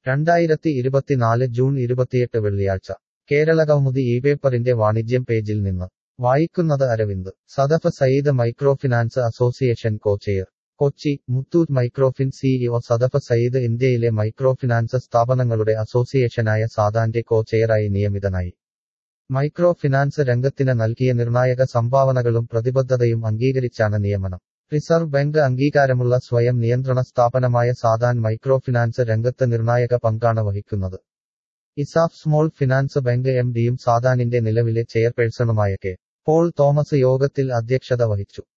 രണ്ടായിരത്തി ഇരുപത്തിനാല് ജൂൺ ഇരുപത്തിയെട്ട് വെള്ളിയാഴ്ച കേരള കൗമുദി ഈ പേപ്പറിന്റെ വാണിജ്യം പേജിൽ നിന്ന് വായിക്കുന്നത് Arvind Sadaf Syed microfinance association cochair Kochi Muthoot microfin CEO Sadaf Syed ഇന്ത്യയിലെ മൈക്രോഫിനാൻസ് സ്ഥാപനങ്ങളുടെ അസോസിയേഷനായ സാദാന്റെ കോചെയറായി നിയമിതനായി മൈക്രോ ഫിനാൻസ് രംഗത്തിന് നൽകിയ നിർണായക സംഭാവനകളും പ്രതിബദ്ധതയും അംഗീകരിച്ചാണ് നിയമനം റിസർവ് ബാങ്ക് അംഗീകാരമുള്ള സ്വയം നിയന്ത്രണ സ്ഥാപനമായ സാദാൻ മൈക്രോ ഫിനാൻസ് രംഗത്ത് നിർണായക പങ്കാണ് വഹിക്കുന്നത് ESAF small finance bank M ഡിയും സാദാനിന്റെ നിലവിലെ ചെയർപേഴ്സണുമായ കെ പോൾ തോമസ് യോഗത്തിൽ അധ്യക്ഷത വഹിച്ചു